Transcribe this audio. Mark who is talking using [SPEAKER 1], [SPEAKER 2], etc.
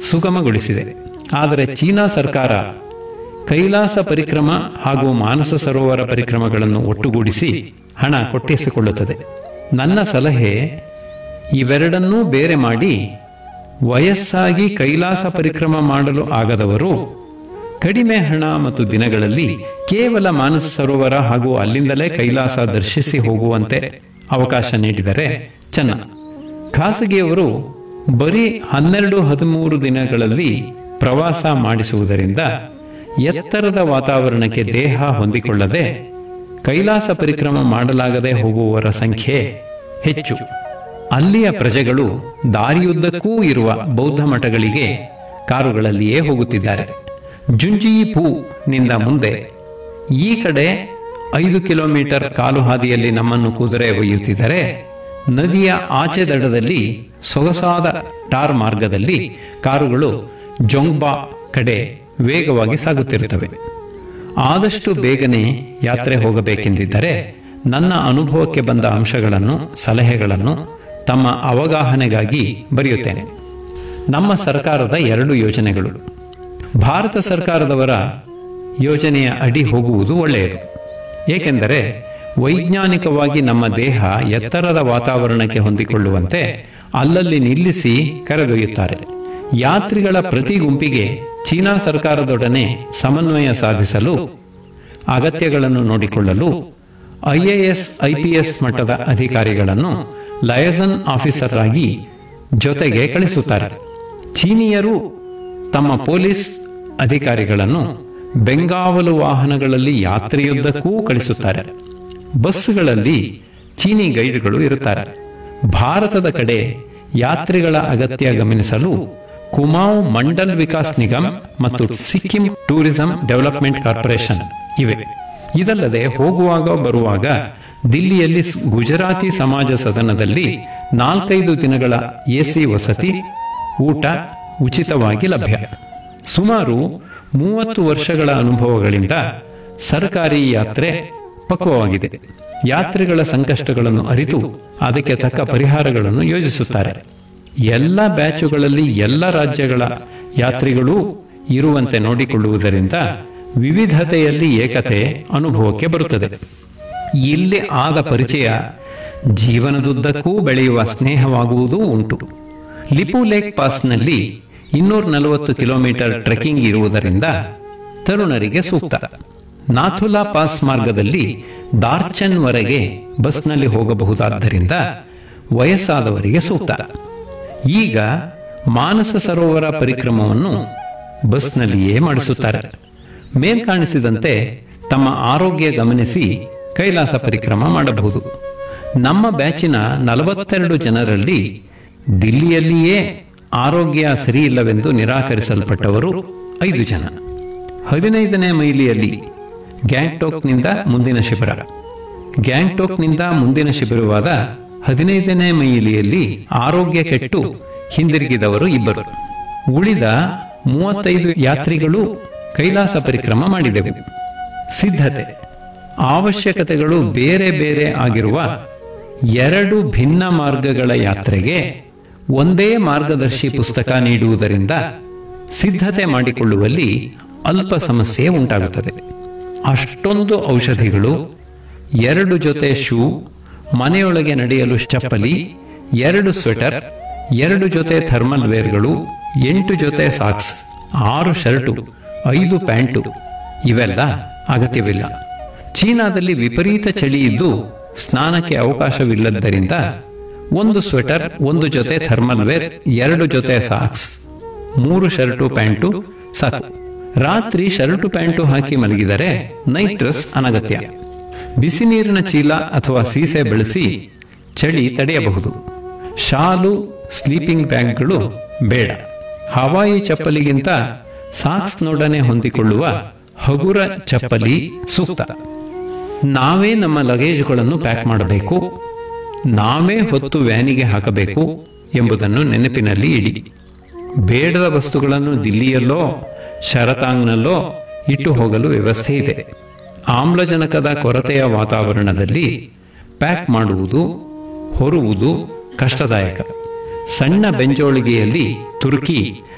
[SPEAKER 1] ಸುಗಮಗೊಳಿಸಿದೆ ಆದರೆ ಚೀನಾ ಸರ್ಕಾರ ಕೈಲಾಸ ಪರಿಕ್ರಮ ಹಾಗೂ ಮಾನಸ ಸರೋವರ ಪರಿಕ್ರಮಗಳನ್ನು ಒಟ್ಟುಗೂಡಿಸಿ ಹಣ ಕೊಟ್ಟಿಸಿಕೊಳ್ಳುತ್ತದೆ ನನ್ನ ಸಲಹೆ ಇವೆರಡನ್ನೂ ಬೇರೆ ಮಾಡಿ ವಯಸ್ಸಾಗಿ ಕೈಲಾಸ ಪರಿಕ್ರಮ ಮಾಡಲು ಆಗದವರು ಕಡಿಮೆ ಹಣ ಮತ್ತು ದಿನಗಳಲ್ಲಿ ಕೇವಲ ಮಾನಸ ಸರೋವರ ಹಾಗೂ ಅಲ್ಲಿಂದಲೇ ಕೈಲಾಸ ದರ್ಶಿಸಿ ಹೋಗುವಂತೆ ಅವಕಾಶ ನೀಡಿದರೆ ಚೆನ್ನ ಖಾಸಗಿಯವರು ಬರೀ ಹನ್ನೆರಡು ಹದಿಮೂರು ದಿನಗಳಲ್ಲಿ ಪ್ರವಾಸ ಮಾಡಿಸುವುದರಿಂದ ಎತ್ತರದ ವಾತಾವರಣಕ್ಕೆ ದೇಹ ಹೊಂದಿಕೊಳ್ಳದೆ ಕೈಲಾಸ ಪರಿಕ್ರಮ ಮಾಡಲಾಗದೆ ಹೋಗುವವರ ಸಂಖ್ಯೆ ಹೆಚ್ಚು ಅಲ್ಲಿಯ ಪ್ರಜೆಗಳು ದಾರಿಯುದ್ದಕ್ಕೂ ಇರುವ ಬೌದ್ಧ ಮಠಗಳಿಗೆ ಕಾರುಗಳಲ್ಲಿಯೇ ಹೋಗುತ್ತಿದ್ದಾರೆ ಜುಂಜೀಪು ನಿಂದ ಮುಂದೆ ಈ ಕಡೆ ಐದು ಕಿಲೋಮೀಟರ್ ಕಾಲು ಹಾದಿಯಲ್ಲಿ ನಮ್ಮನ್ನು ಕುದುರೆ ಒಯ್ಯುತ್ತಿದ್ದರೆ ನದಿಯ ಆಚೆ ದಡದಲ್ಲಿ ಸೊಗಸಾದ ಟಾರ್ ಮಾರ್ಗದಲ್ಲಿ ಕಾರುಗಳು ಜೊಂಗ್ಬಾ ಕಡೆ ವೇಗವಾಗಿ ಸಾಗುತ್ತಿರುತ್ತವೆ ಆದಷ್ಟು ಬೇಗನೆ ಯಾತ್ರೆ ಹೋಗಬೇಕೆಂದಿದ್ದರೆ ನನ್ನ ಅನುಭವಕ್ಕೆ ಬಂದ ಅಂಶಗಳನ್ನು ಸಲಹೆಗಳನ್ನು ತಮ್ಮ ಅವಗಾಹನೆಗಾಗಿ ಬರೆಯುತ್ತೇನೆ ನಮ್ಮ ಸರ್ಕಾರದ ಎರಡು ಯೋಜನೆಗಳು ಭಾರತ ಸರ್ಕಾರದವರ ಯೋಜನೆಯ ಅಡಿ ಹೋಗುವುದು ಒಳ್ಳೆಯದು ಏಕೆಂದರೆ ವೈಜ್ಞಾನಿಕವಾಗಿ ನಮ್ಮ ದೇಹ ಎತ್ತರದ ವಾತಾವರಣಕ್ಕೆ ಹೊಂದಿಕೊಳ್ಳುವಂತೆ ಅಲ್ಲಲ್ಲಿ ನಿಲ್ಲಿಸಿ ಕರೆದೊಯ್ಯುತ್ತಾರೆ ಯಾತ್ರಿಗಳ ಪ್ರತಿ ಗುಂಪಿಗೆ ಚೀನಾ ಸರ್ಕಾರದೊಡನೆ ಸಮನ್ವಯ ಸಾಧಿಸಲು ಅಗತ್ಯಗಳನ್ನು ನೋಡಿಕೊಳ್ಳಲು ಐಎಎಸ್ ಐಪಿಎಸ್ ಮಟ್ಟದ ಅಧಿಕಾರಿಗಳನ್ನು ಲಯಸನ್ ಆಫೀಸರ್ ಆಗಿ ಜೊತೆಗೆ ಕಳಿಸುತ್ತಾರೆ ಚೀನಿಯರು ತಮ್ಮ ಪೊಲೀಸ್ ಅಧಿಕಾರಿಗಳನ್ನು ಬೆಂಗಾವಲು ವಾಹನಗಳಲ್ಲಿ ಯಾತ್ರೆಯುದ್ದಕ್ಕೂ ಕಳಿಸುತ್ತಾರೆ ಬಸ್ಗಳಲ್ಲಿ ಚೀನಿ ಗೈಡ್ಗಳು ಇರುತ್ತಾರೆ ಭಾರತದ ಕಡೆ ಯಾತ್ರಿಗಳ ಅಗತ್ಯ ಗಮನಿಸಲು ಕುಮಾವ್ ಮಂಡಲ್ ವಿಕಾಸ್ ನಿಗಮ್ ಮತ್ತು ಸಿಕ್ಕಿಂ ಟೂರಿಸಂ ಡೆವಲಪ್ಮೆಂಟ್ ಕಾರ್ಪೊರೇಷನ್ ಇವೆ ಇದಲ್ಲದೆ ಹೋಗುವಾಗ ಬರುವಾಗ ದಿಲ್ಲಿಯಲ್ಲಿ ಸ್- ಗುಜರಾತಿ ಸಮಾಜ ಸದನದಲ್ಲಿ ನಾಲ್ಕೈದು ದಿನಗಳ ಎಸಿ ವಸತಿ ಊಟ ಉಚಿತವಾಗಿ ಲಭ್ಯ ಸುಮಾರು ಮೂವತ್ತು ವರ್ಷಗಳ ಅನುಭವಗಳಿಂದ ಸರ್ಕಾರಿ ಯಾತ್ರೆ ಪಕ್ವವಾಗಿದೆ ಯಾತ್ರೆಗಳ ಸಂಕಷ್ಟಗಳನ್ನು ಅರಿತು ಅದಕ್ಕೆ ತಕ್ಕ ಪರಿಹಾರಗಳನ್ನು ಯೋಜಿಸುತ್ತಾರೆ ಎಲ್ಲ ಬ್ಯಾಚುಗಳಲ್ಲಿ ಎಲ್ಲ ರಾಜ್ಯಗಳ ಯಾತ್ರಿಗಳೂ ಇರುವಂತೆ ನೋಡಿಕೊಳ್ಳುವುದರಿಂದ ವಿವಿಧತೆಯಲ್ಲಿ ಏಕತೆ ಅನುಭವಕ್ಕೆ ಬರುತ್ತದೆ ಇಲ್ಲಿ ಆದ ಪರಿಚಯ ಜೀವನದುದ್ದಕ್ಕೂ ಬೆಳೆಯುವ ಸ್ನೇಹವಾಗುವುದೂ ಉಂಟು ಲಿಪು ಲೇಕ್ ಪಾಸ್ನಲ್ಲಿ ಇನ್ನೂರ ನಲವತ್ತು ಕಿಲೋಮೀಟರ್ ಟ್ರೆಕ್ಕಿಂಗ್ ಇರುವುದರಿಂದ ತರುಣರಿಗೆ ಸೂಕ್ತ ನಾಥುಲಾ ಪಾಸ್ ಮಾರ್ಗದಲ್ಲಿ ದಾರ್ಚನ್ವರೆಗೆ ಬಸ್ನಲ್ಲಿ ಹೋಗಬಹುದಾದ್ದರಿಂದ ವಯಸ್ಸಾದವರಿಗೆ ಸೂಕ್ತ ಈಗ ಮಾನಸ ಸರೋವರ ಪರಿಕ್ರಮವನ್ನು ಬಸ್ನಲ್ಲಿಯೇ ಮಾಡಿಸುತ್ತಾರೆ ಮೇಲ್ಕಾಣಿಸಿದಂತೆ ತಮ್ಮ ಆರೋಗ್ಯ ಗಮನಿಸಿ ಕೈಲಾಸ ಪರಿಕ್ರಮ ಮಾಡಬಹುದು ನಮ್ಮ ಬ್ಯಾಚಿನ ನಲವತ್ತೆರಡು ಜನರಲ್ಲಿ ದಿಲ್ಲಿಯಲ್ಲಿಯೇ ಆರೋಗ್ಯ ಸರಿಯಿಲ್ಲವೆಂದು ನಿರಾಕರಿಸಲ್ಪಟ್ಟವರು ಐದು ಜನ ಹದಿನೈದನೇ ಮೈಲಿಯಲ್ಲಿ ಗ್ಯಾಂಗ್ಟೋಕ್ನಿಂದ ಮುಂದಿನ ಶಿಬಿರ ಗ್ಯಾಂಗ್ಟೋಕ್ನಿಂದ ಮುಂದಿನ ಶಿಬಿರವಾದ ಹದಿನೈದನೇ ಮೈಲಿಯಲ್ಲಿ ಆರೋಗ್ಯ ಕೆಟ್ಟು ಹಿಂದಿರುಗಿದವರು ಇಬ್ಬರು ಉಳಿದ ಮೂವತ್ತೈದು ಯಾತ್ರಿಗಳು ಕೈಲಾಸ ಪರಿಕ್ರಮ ಮಾಡಿದೆವು ಸಿದ್ಧತೆ ಅವಶ್ಯಕತೆಗಳು ಬೇರೆ ಬೇರೆ ಆಗಿರುವ ಎರಡು ಭಿನ್ನ ಮಾರ್ಗಗಳ ಯಾತ್ರೆಗೆ ಒಂದೇ ಮಾರ್ಗದರ್ಶಿ ಪುಸ್ತಕ ನೀಡುವುದರಿಂದ ಸಿದ್ಧತೆ ಮಾಡಿಕೊಳ್ಳುವಲ್ಲಿ ಅಲ್ಪ ಸಮಸ್ಯೆ ಉಂಟಾಗುತ್ತದೆ ಅಷ್ಟೊಂದು ಔಷಧಿಗಳು ಎರಡು ಜೊತೆ ಶೂ ಮನೆಯೊಳಗೆ ನಡೆಯಲು ಚಪ್ಪಲಿ ಎರಡು ಸ್ವೆಟರ್ ಎರಡು ಜೊತೆ ಥರ್ಮಲ್ ವೇರ್ಗಳು ಎಂಟು ಜೊತೆ ಸಾಕ್ಸ್ ಆರು ಶರ್ಟು ಐದು ಪ್ಯಾಂಟು ಇವೆಲ್ಲ ಅಗತ್ಯವಿಲ್ಲ ಚೀನಾದಲ್ಲಿ ವಿಪರೀತ ಚಳಿ ಇದ್ದು ಸ್ನಾನಕ್ಕೆ ಅವಕಾಶವಿಲ್ಲದ್ದರಿಂದ ಒಂದು ಸ್ವೆಟರ್ ಒಂದು ಜೊತೆ ಥರ್ಮಲ್ ವೇರ್ ಎರಡು ಜೊತೆ ಸಾಕ್ಸ್ ಮೂರು ಶರ್ಟು ಪ್ಯಾಂಟು ಸಾಕು ರಾತ್ರಿ ಶರ್ಟು ಪ್ಯಾಂಟು ಹಾಕಿ ಮಲಗಿದರೆ ನೈಟ್ ಡ್ರೆಸ್ ಅನಗತ್ಯ ಬಿಸಿ ನೀರಿನ ಚೀಲ ಅಥವಾ ಸೀಸೆ ಬಳಸಿ ಚಳಿ ತಡೆಯಬಹುದು ಶಾಲು ಸ್ಲೀಪಿಂಗ್ ಬ್ಯಾಗ್ಗಳು ಬೇಡ ಹವಾಯಿ ಚಪ್ಪಲಿಗಿಂತ ಸಾಕ್ಸ್ನೊಡನೆ ಹೊಂದಿಕೊಳ್ಳುವ ಹಗುರ ಚಪ್ಪಲಿ ಸೂಕ್ತ ನಾವೇ ನಮ್ಮ ಲಗೇಜ್ಗಳನ್ನು ಪ್ಯಾಕ್ ಮಾಡಬೇಕು ನಾವೇ ಹೊತ್ತು ವ್ಯಾನಿಗೆ ಹಾಕಬೇಕು ಎಂಬುದನ್ನು ನೆನಪಿನಲ್ಲಿ ಇಡಿ ಬೇಡದ ವಸ್ತುಗಳನ್ನು ದಿಲ್ಲಿಯಲ್ಲೋ ಶರತಾಂಗ್ನಲ್ಲೋ ಇಟ್ಟು ಹೋಗಲು ವ್ಯವಸ್ಥೆ ಇದೆ ಆಮ್ಲಜನಕದ ಕೊರತೆಯ ವಾತಾವರಣದಲ್ಲಿ ಪ್ಯಾಕ್ ಮಾಡುವುದು ಹೊರುವುದು ಕಷ್ಟದಾಯಕ ಸಣ್ಣ ಬೆಂಜೋಳಿಗೆಯಲ್ಲಿ ತುರ್ಕಿ